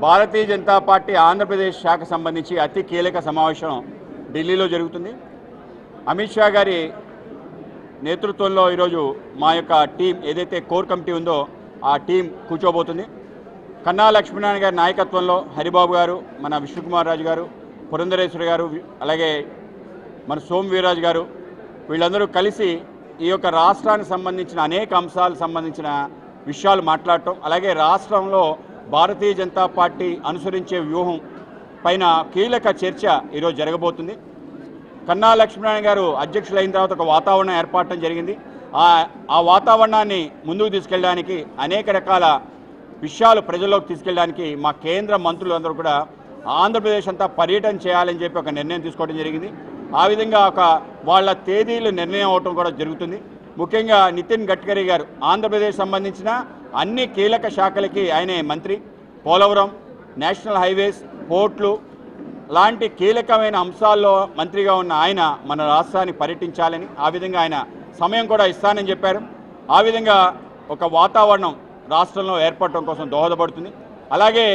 భారతీయ Janata party Andhra Pradesh శాఖ సంబంధించి అతి కీలక సమావేశం ఢిల్లీలో జరుగుతుంది అమిత్ షా గారి నేతృత్వంలో ఈరోజు మా యొక్క టీం ఏదైతే కోర్ కమిటీ ఉందో ఆ టీం కూర్చోబోతుంది కన్నా లక్ష్మీనారాయణ గారి నాయకత్వంలో హరిబాబు గారు మన విష్ణుకుమార్ రాజు గారు పురంధరేశ్వరి గారు వి- అలాగే మన సోమ్ వీర్రాజు గారు వీళ్ళందరూ కలిసి ఈ యొక్క రాష్ట్రానికి సంబంధించిన అనేక అంశాలకు సంబంధించిన విషయాలు మాట్లాడటం అలాగే రాష్ట్రంలో భారతీయ జనతా పార్టీ అనుసరించే వ్యూహం పైన కీలక చర్చ ఈరోజు జరగబోతుంది కన్నా లక్ష్మీనారాయణ గారు అధ్యక్షులైన తర్వాత ఒక వాతావరణం ఏర్పడటం జరిగింది ఆ ఆ వాతావరణాన్ని ముందుకు తీసుకెళ్ళడానికి అనేక రకాల విషయాలు ప్రజల్లోకి తీసుకెళ్ళడానికి మా కేంద్ర మంత్రులందరూ కూడా ఆంధ్రప్రదేశ్ అంతా పర్యటన చేయాలని చెప్పి ఒక నిర్ణయం తీసుకోవడం జరిగింది ఆ విధంగా ఒక వాళ్ళ తేదీలు నిర్ణయం అవటం కూడా జరుగుతుంది ముఖ్యంగా నితిన్ గడ్కరీ గారు ఆంధ్రప్రదేశ్ సంబంధించిన అన్ని కీలక శాఖలకి ఆయనే మంత్రి పోలవరం నేషనల్ హైవేస్ పోర్ట్లు లాంటి కీలకమైన అంశాల్లో మంత్రిగా ఉన్న ఆయన మన రాష్ట్రాన్ని పర్యటించాలని ఆ విధంగా ఆయన సమయం కూడా ఇస్తానని చెప్పారు ఆ విధంగా ఒక వాతావరణం రాష్ట్రంలో ఏర్పడటం కోసం దోహదపడుతుంది అలాగే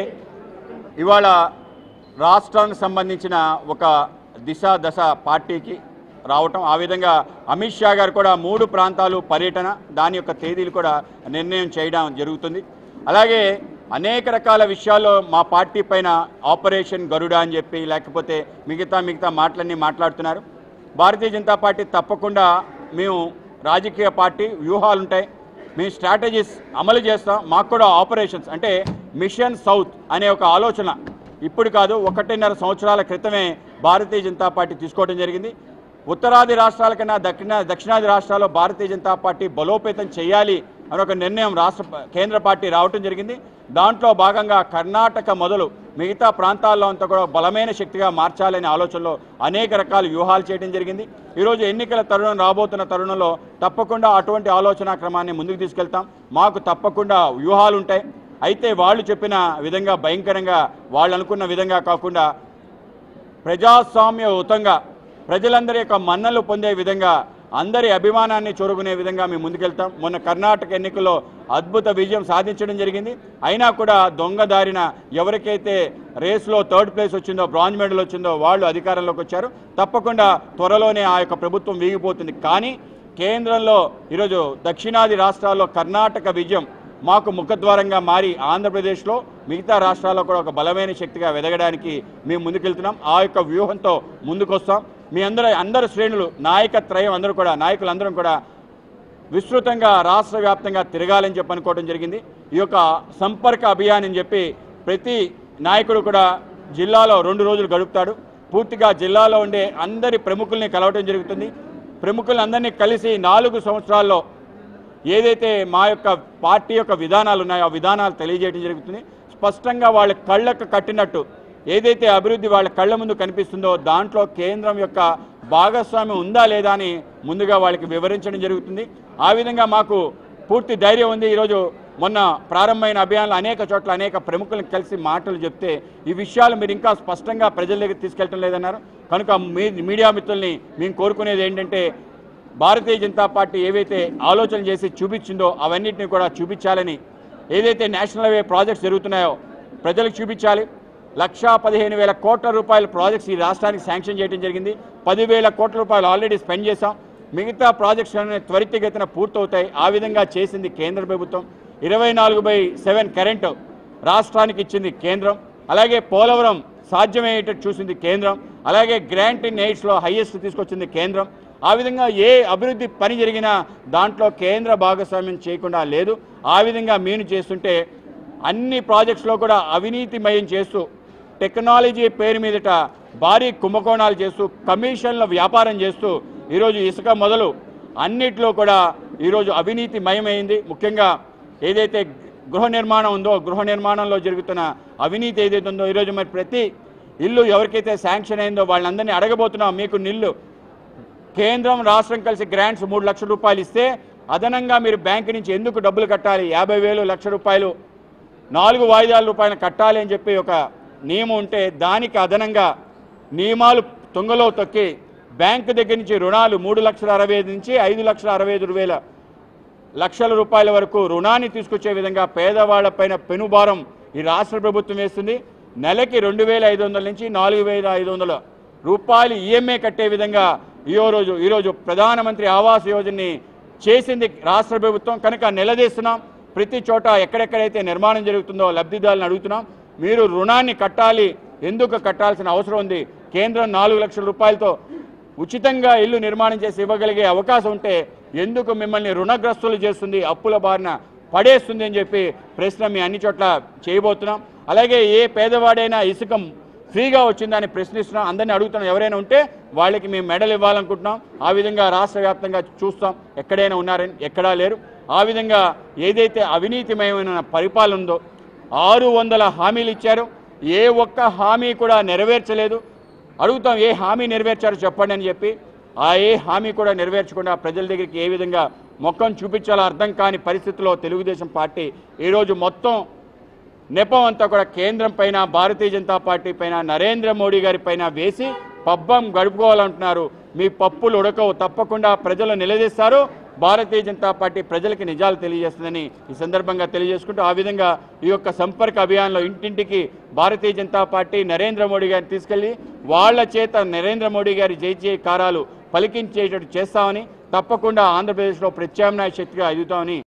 ఇవాళ రాష్ట్రానికి సంబంధించిన ఒక దిశ దశ పార్టీకి రావటం ఆ విధంగా అమిత్ షా గారు కూడా మూడు ప్రాంతాలు పర్యటన దాని యొక్క తేదీలు కూడా నిర్ణయం చేయడం జరుగుతుంది అలాగే అనేక రకాల విషయాల్లో మా పార్టీ పైన ఆపరేషన్ గరుడ అని చెప్పి లేకపోతే మిగతా మిగతా మాటలన్నీ మాట్లాడుతున్నారు భారతీయ జనతా పార్టీ తప్పకుండా మేము రాజకీయ పార్టీ వ్యూహాలు ఉంటాయి మేము స్ట్రాటజీస్ అమలు చేస్తాం మాకు కూడా ఆపరేషన్స్ అంటే మిషన్ సౌత్ అనే ఒక ఆలోచన ఇప్పుడు కాదు ఒకటిన్నర సంవత్సరాల క్రితమే భారతీయ జనతా పార్టీ తీసుకోవడం జరిగింది ఉత్తరాది రాష్ట్రాల కన్నా దక్షిణ దక్షిణాది రాష్ట్రాల్లో భారతీయ జనతా పార్టీ బలోపేతం చేయాలి అని ఒక నిర్ణయం రాష్ట్ర కేంద్ర పార్టీ రావటం జరిగింది దాంట్లో భాగంగా కర్ణాటక మొదలు మిగతా ప్రాంతాల్లో అంతా కూడా బలమైన శక్తిగా మార్చాలనే ఆలోచనలో అనేక రకాల వ్యూహాలు చేయడం జరిగింది ఈరోజు ఎన్నికల తరుణం రాబోతున్న తరుణంలో తప్పకుండా అటువంటి ఆలోచన క్రమాన్ని ముందుకు తీసుకెళ్తాం మాకు తప్పకుండా వ్యూహాలు ఉంటాయి అయితే వాళ్ళు చెప్పిన విధంగా భయంకరంగా వాళ్ళు అనుకున్న విధంగా కాకుండా ప్రజాస్వామ్యయుతంగా ప్రజలందరి యొక్క మన్నలు పొందే విధంగా అందరి అభిమానాన్ని చూరుకునే విధంగా మేము ముందుకెళ్తాం మొన్న కర్ణాటక ఎన్నికల్లో అద్భుత విజయం సాధించడం జరిగింది అయినా కూడా దొంగదారిన ఎవరికైతే రేస్లో థర్డ్ ప్లేస్ వచ్చిందో బ్రాంజ్ మెడల్ వచ్చిందో వాళ్ళు అధికారంలోకి వచ్చారు తప్పకుండా త్వరలోనే ఆ యొక్క ప్రభుత్వం వీగిపోతుంది కానీ కేంద్రంలో ఈరోజు దక్షిణాది రాష్ట్రాల్లో కర్ణాటక విజయం మాకు ముఖద్వారంగా మారి ఆంధ్రప్రదేశ్లో మిగతా రాష్ట్రాల్లో కూడా ఒక బలమైన శక్తిగా వెదగడానికి మేము ముందుకెళ్తున్నాం ఆ యొక్క వ్యూహంతో ముందుకొస్తాం మీ అందరూ అందరు శ్రేణులు నాయకత్రయం అందరూ కూడా నాయకులందరం కూడా విస్తృతంగా రాష్ట్ర వ్యాప్తంగా తిరగాలని చెప్పి అనుకోవడం జరిగింది ఈ యొక్క సంపర్క అభియాన్ అని చెప్పి ప్రతి నాయకుడు కూడా జిల్లాలో రెండు రోజులు గడుపుతాడు పూర్తిగా జిల్లాలో ఉండే అందరి ప్రముఖుల్ని కలవటం జరుగుతుంది ప్రముఖులందరినీ కలిసి నాలుగు సంవత్సరాల్లో ఏదైతే మా యొక్క పార్టీ యొక్క విధానాలు ఉన్నాయో ఆ విధానాలు తెలియజేయడం జరుగుతుంది స్పష్టంగా వాళ్ళ కళ్ళకు కట్టినట్టు ఏదైతే అభివృద్ధి వాళ్ళ కళ్ళ ముందు కనిపిస్తుందో దాంట్లో కేంద్రం యొక్క భాగస్వామ్యం ఉందా లేదా అని ముందుగా వాళ్ళకి వివరించడం జరుగుతుంది ఆ విధంగా మాకు పూర్తి ధైర్యం ఉంది ఈరోజు మొన్న ప్రారంభమైన అభియాన్లు అనేక చోట్ల అనేక ప్రముఖులను కలిసి మాటలు చెప్తే ఈ విషయాలు మీరు ఇంకా స్పష్టంగా ప్రజల దగ్గర తీసుకెళ్ళటం లేదన్నారు కనుక మీ మీడియా మిత్రుల్ని మేము కోరుకునేది ఏంటంటే భారతీయ జనతా పార్టీ ఏవైతే ఆలోచన చేసి చూపించిందో అవన్నిటిని కూడా చూపించాలని ఏదైతే నేషనల్ హైవే ప్రాజెక్ట్స్ జరుగుతున్నాయో ప్రజలకు చూపించాలి లక్షా పదిహేను వేల కోట్ల రూపాయల ప్రాజెక్ట్స్ ఈ రాష్ట్రానికి శాంక్షన్ చేయడం జరిగింది పదివేల కోట్ల రూపాయలు ఆల్రెడీ స్పెండ్ చేశాం మిగతా ప్రాజెక్ట్స్ అనేవి త్వరితగతిన పూర్తవుతాయి ఆ విధంగా చేసింది కేంద్ర ప్రభుత్వం ఇరవై నాలుగు బై సెవెన్ కరెంటు రాష్ట్రానికి ఇచ్చింది కేంద్రం అలాగే పోలవరం సాధ్యమయ్యేటట్టు చూసింది కేంద్రం అలాగే గ్రాంట్ ఇన్ ఎయిడ్స్లో హైయెస్ట్ తీసుకొచ్చింది కేంద్రం ఆ విధంగా ఏ అభివృద్ధి పని జరిగినా దాంట్లో కేంద్ర భాగస్వామ్యం చేయకుండా లేదు ఆ విధంగా మీను చేస్తుంటే అన్ని ప్రాజెక్ట్స్లో కూడా అవినీతిమయం చేస్తూ టెక్నాలజీ పేరు మీదట భారీ కుంభకోణాలు చేస్తూ కమిషన్ల వ్యాపారం చేస్తూ ఈరోజు ఇసుక మొదలు అన్నిట్లో కూడా ఈరోజు అవినీతి మయమైంది ముఖ్యంగా ఏదైతే గృహ నిర్మాణం ఉందో గృహ నిర్మాణంలో జరుగుతున్న అవినీతి ఏదైతే ఉందో ఈరోజు మరి ప్రతి ఇల్లు ఎవరికైతే శాంక్షన్ అయిందో వాళ్ళందరినీ అడగబోతున్నాం మీకు నిల్లు కేంద్రం రాష్ట్రం కలిసి గ్రాంట్స్ మూడు లక్షల రూపాయలు ఇస్తే అదనంగా మీరు బ్యాంకు నుంచి ఎందుకు డబ్బులు కట్టాలి యాభై వేలు లక్ష రూపాయలు నాలుగు వాయిదాల రూపాయలు కట్టాలి అని చెప్పి ఒక నియమం ఉంటే దానికి అదనంగా నియమాలు తుంగలో తొక్కి బ్యాంకు దగ్గర నుంచి రుణాలు మూడు లక్షల అరవై ఐదు నుంచి ఐదు లక్షల అరవై ఐదు వేల లక్షల రూపాయల వరకు రుణాన్ని తీసుకొచ్చే విధంగా పేదవాళ్లపైన పెనుభారం ఈ రాష్ట్ర ప్రభుత్వం వేస్తుంది నెలకి రెండు వేల ఐదు వందల నుంచి నాలుగు వేల ఐదు వందల రూపాయలు ఈఎంఐ కట్టే విధంగా ఈ రోజు ఈరోజు ప్రధానమంత్రి ఆవాస్ యోజనని చేసింది రాష్ట్ర ప్రభుత్వం కనుక నిలదీస్తున్నాం ప్రతి చోట ఎక్కడెక్కడైతే నిర్మాణం జరుగుతుందో లబ్ధిదారులను అడుగుతున్నాం మీరు రుణాన్ని కట్టాలి ఎందుకు కట్టాల్సిన అవసరం ఉంది కేంద్రం నాలుగు లక్షల రూపాయలతో ఉచితంగా ఇల్లు నిర్మాణం చేసి ఇవ్వగలిగే అవకాశం ఉంటే ఎందుకు మిమ్మల్ని రుణగ్రస్తులు చేస్తుంది అప్పుల బారిన పడేస్తుంది అని చెప్పి ప్రశ్న మీ అన్ని చోట్ల చేయబోతున్నాం అలాగే ఏ పేదవాడైనా ఇసుక ఫ్రీగా వచ్చిందని ప్రశ్నిస్తున్నాం అందరినీ అడుగుతున్నాం ఎవరైనా ఉంటే వాళ్ళకి మేము మెడల్ ఇవ్వాలనుకుంటున్నాం ఆ విధంగా రాష్ట్ర వ్యాప్తంగా చూస్తాం ఎక్కడైనా ఉన్నారని ఎక్కడా లేరు ఆ విధంగా ఏదైతే అవినీతిమయమైన పరిపాలన ఉందో ఆరు వందల హామీలు ఇచ్చారు ఏ ఒక్క హామీ కూడా నెరవేర్చలేదు అడుగుతాం ఏ హామీ నెరవేర్చారో చెప్పండి అని చెప్పి ఆ ఏ హామీ కూడా నెరవేర్చకుండా ప్రజల దగ్గరికి ఏ విధంగా మొక్కం చూపించాలో అర్థం కాని పరిస్థితుల్లో తెలుగుదేశం పార్టీ ఈరోజు మొత్తం నెపం అంతా కూడా కేంద్రం పైన భారతీయ జనతా పార్టీ పైన నరేంద్ర మోడీ గారి పైన వేసి పబ్బం గడుపుకోవాలంటున్నారు మీ పప్పులు ఉడకవు తప్పకుండా ప్రజలు నిలదీస్తారు భారతీయ జనతా పార్టీ ప్రజలకి నిజాలు తెలియజేస్తుందని ఈ సందర్భంగా తెలియజేసుకుంటూ ఆ విధంగా ఈ యొక్క సంపర్క అభియాన్లో ఇంటింటికి భారతీయ జనతా పార్టీ నరేంద్ర మోడీ గారిని తీసుకెళ్లి వాళ్ళ చేత నరేంద్ర మోడీ గారి జై జై కారాలు పలికించేటట్టు చేస్తామని తప్పకుండా ఆంధ్రప్రదేశ్లో ప్రత్యామ్నాయ శక్తిగా ఎదుగుతామని